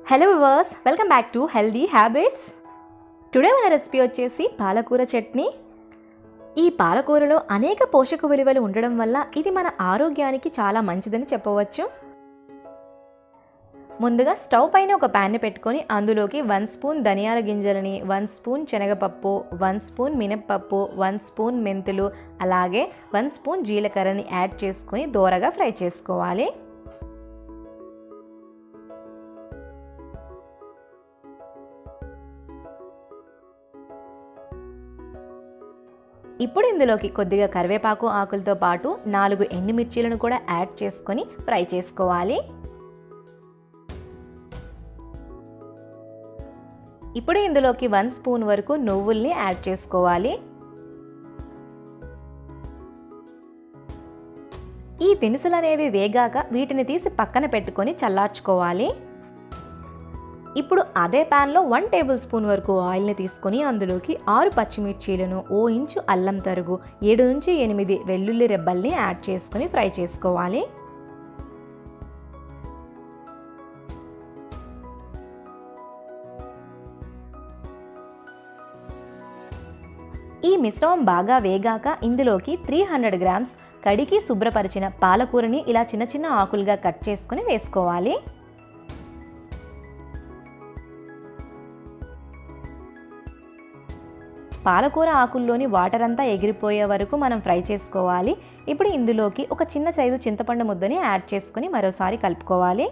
hello viewers welcome back to healthy habits today మన recipe వచ్చేసి పాలకూర చట్నీ ఈ పాలకూరలో అనేక పోషక విలువలు ఉండడం వల్ల ఇది మన ఆరోగ్యానికి చాలా మంచిదని చెప్పవచ్చు ముందుగా స్టవ్ పైన ఒక ప్యాన్ని పెట్టుకొని అందులోకి వన్ స్పూన్ ధనియాల గింజలని వన్ స్పూన్ శనగపప్పు వన్ స్పూన్ మినప్పప్పు వన్ స్పూన్ మెంతులు అలాగే వన్ స్పూన్ జీలకర్రని యాడ్ చేసుకొని దోరగా ఫ్రై చేసుకోవాలి ఇప్పుడు ఇందులోకి కొద్దిగా కరివేపాకు ఆకులతో పాటు నాలుగు ఎండుమిర్చీలను కూడా యాడ్ చేసుకొని ఫ్రై చేసుకోవాలి ఇప్పుడు ఇందులోకి వన్ స్పూన్ వరకు నువ్వుల్ని యాడ్ చేసుకోవాలి ఈ దినుసులు అనేవి వేగాక వీటిని తీసి పక్కన పెట్టుకొని చల్లార్చుకోవాలి ఇప్పుడు అదే ప్యాన్లో వన్ టేబుల్ స్పూన్ వరకు ఆయిల్ని తీసుకొని అందులోకి ఆరు పచ్చిమిర్చీలను ఓ ఇంచు అల్లం తరుగు ఏడు నుంచి ఎనిమిది వెల్లుల్లి రెబ్బల్ని యాడ్ చేసుకొని ఫ్రై చేసుకోవాలి ఈ మిశ్రమం బాగా వేగాక ఇందులోకి త్రీ హండ్రెడ్ గ్రామ్స్ కడికి శుభ్రపరిచిన పాలకూరని ఇలా చిన్న చిన్న ఆకులుగా కట్ చేసుకొని వేసుకోవాలి పాలకూర ఆకుల్లోని వాటర్ అంతా ఎగిరిపోయే వరకు మనం ఫ్రై చేసుకోవాలి ఇప్పుడు ఇందులోకి ఒక చిన్న సైజు చింతపండు ముద్దని యాడ్ చేసుకుని మరోసారి కలుపుకోవాలి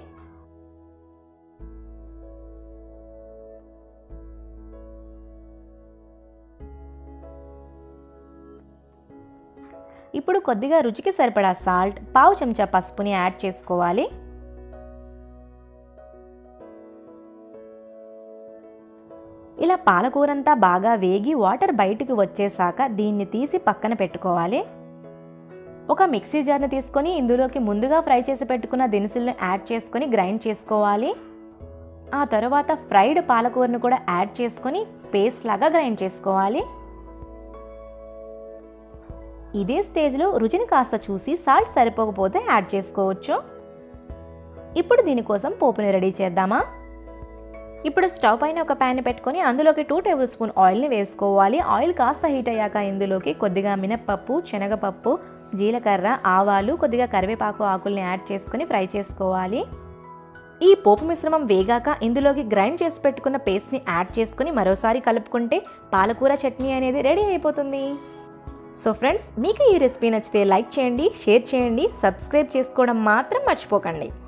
ఇప్పుడు కొద్దిగా రుచికి సరిపడా సాల్ట్ పావు చెంచా పసుపుని యాడ్ చేసుకోవాలి ఇలా పాలకూరంతా బాగా వేగి వాటర్ బయటికి వచ్చేసాక దీన్ని తీసి పక్కన పెట్టుకోవాలి ఒక మిక్సీ జార్ని తీసుకొని ఇందులోకి ముందుగా ఫ్రై చేసి పెట్టుకున్న దినుసులను యాడ్ చేసుకొని గ్రైండ్ చేసుకోవాలి ఆ తర్వాత ఫ్రైడ్ పాలకూరను కూడా యాడ్ చేసుకొని పేస్ట్ లాగా గ్రైండ్ చేసుకోవాలి ఇదే స్టేజ్లో రుచిని కాస్త చూసి సాల్ట్ సరిపోకపోతే యాడ్ చేసుకోవచ్చు ఇప్పుడు దీనికోసం పోపుని రెడీ చేద్దామా ఇప్పుడు స్టవ్ పైన ఒక ప్యాన్ పెట్టుకొని అందులోకి టూ టేబుల్ స్పూన్ ఆయిల్ని వేసుకోవాలి ఆయిల్ కాస్త హీట్ అయ్యాక ఇందులోకి కొద్దిగా మినప్పప్పు శనగపప్పు జీలకర్ర ఆవాలు కొద్దిగా కరివేపాకు ఆకుల్ని యాడ్ చేసుకొని ఫ్రై చేసుకోవాలి ఈ పోపు మిశ్రమం వేగాక ఇందులోకి గ్రైండ్ చేసి పెట్టుకున్న పేస్ట్ని యాడ్ చేసుకుని మరోసారి కలుపుకుంటే పాలకూర చట్నీ అనేది రెడీ అయిపోతుంది సో ఫ్రెండ్స్ మీకు ఈ రెసిపీ నచ్చితే లైక్ చేయండి షేర్ చేయండి సబ్స్క్రైబ్ చేసుకోవడం మాత్రం మర్చిపోకండి